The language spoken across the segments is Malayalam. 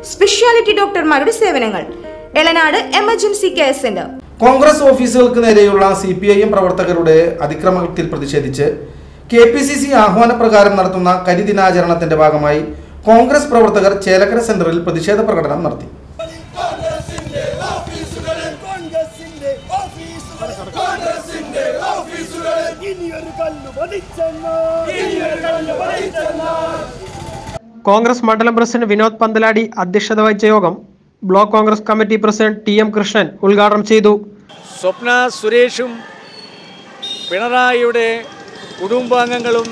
സ്പെഷ്യാലിറ്റി ഡോക്ടർമാരുടെ സേവനങ്ങൾ Elanad emergency care centre Congress ഓഫീസുകൾക്ക് നേരെയുള്ള സി പി ഐ എം പ്രവർത്തകരുടെ അതിക്രമത്തിൽ പ്രതിഷേധിച്ച് കെ പി സി സി ആഹ്വാനപ്രകാരം നടത്തുന്ന കരിദിനാചരണത്തിന്റെ ഭാഗമായി കോൺഗ്രസ് പ്രവർത്തകർ ചേലക്കര സെന്ററിൽ പ്രതിഷേധ പ്രകടനം നടത്തി കോൺഗ്രസിന്റെ ഓഫീസുകളിൽ കോൺഗ്രസിന്റെ ഓഫീസുകളിൽ ഇനിയൊരു കല്ല് പതിച്ചെന്നാൽ ഇനിയൊരു കല്ല് പതിച്ചെന്നാൽ കോൺഗ്രസ് മണ്ഡലം പ്രസിഡന്റ് വിനോദ് പന്തലാടി അധ്യക്ഷത വഹിച്ച യോഗം block Congress committee president T M Krishnan ഉദ്ഘാടനം ചെയ്തു സ്വപ്ന സുരേഷും പിണറായിയുടെ കുടുംബാംഗങ്ങളും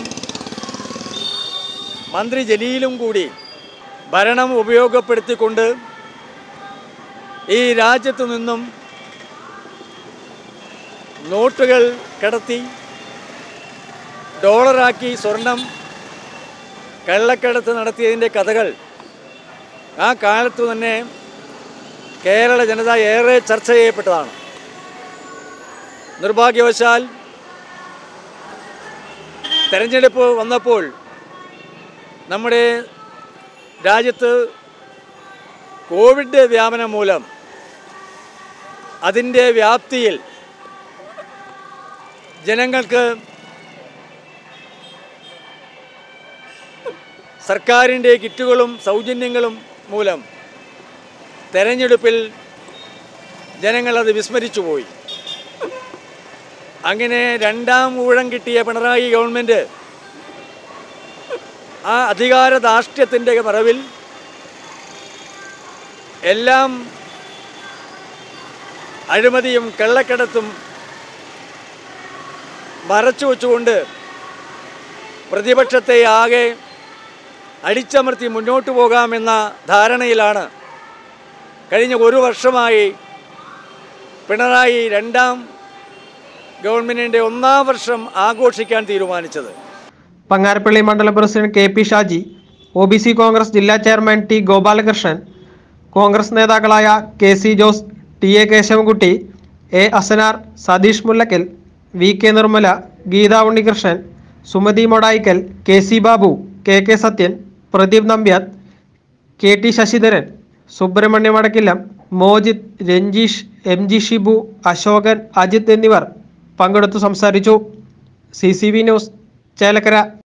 മന്ത്രി ജലീലും കൂടി ഭരണം ഉപയോഗപ്പെടുത്തിക്കൊണ്ട് ഈ രാജ്യത്തു നിന്നും നോട്ടുകൾ കടത്തി ഡോളറാക്കി സ്വർണം കള്ളക്കടത്ത് നടത്തിയതിൻ്റെ കഥകൾ ആ കാലത്തു തന്നെ കേരള ജനത ഏറെ ചർച്ച ചെയ്യപ്പെട്ടതാണ് നിർഭാഗ്യവശാൽ തെരഞ്ഞെടുപ്പ് വന്നപ്പോൾ നമ്മുടെ രാജ്യത്ത് കോവിഡ് വ്യാപനം മൂലം അതിൻ്റെ വ്യാപ്തിയിൽ ജനങ്ങൾക്ക് സർക്കാരിൻ്റെ കിറ്റുകളും സൗജന്യങ്ങളും മൂലം തെരഞ്ഞെടുപ്പിൽ ജനങ്ങളത് വിസ്മരിച്ചുപോയി അങ്ങനെ രണ്ടാം ഊഴം കിട്ടിയ പിണറായി ഗവൺമെൻറ് ആ അധികാര ധാർഷ്ട്യത്തിൻ്റെ മറവിൽ എല്ലാം അഴിമതിയും കള്ളക്കടത്തും മറച്ചു വച്ചുകൊണ്ട് പ്രതിപക്ഷത്തെ ആകെ അടിച്ചമർത്തി മുന്നോട്ട് പോകാമെന്ന ധാരണയിലാണ് കഴിഞ്ഞ ഒരു വർഷമായി പിണറായി രണ്ടാം ഗവൺമെൻറ്റിൻ്റെ ഒന്നാം വർഷം ആഘോഷിക്കാൻ തീരുമാനിച്ചത് പങ്ങാരപ്പള്ളി മണ്ഡലം president K P Shaji O B C Congress ജില്ലാ ചെയർമാൻ ടി ഗോപാലകൃഷ്ണൻ കോൺഗ്രസ് നേതാക്കളായ K C Jose T A Keshavankutty A Asanar Satheesh Mullakkal V K Nirmala Geetha Unnikrishnan Sumathi Modayikkal K C Babu K K Sathyan Pradeep Nambyath K T Sasidharan Subrahmanya Vadakkillam Mojith Ranjeesh M G Shibu Ashokan Ajith എന്നിവർ പങ്കെടുത്തു സംസാരിച്ചു C C V news Chelakkara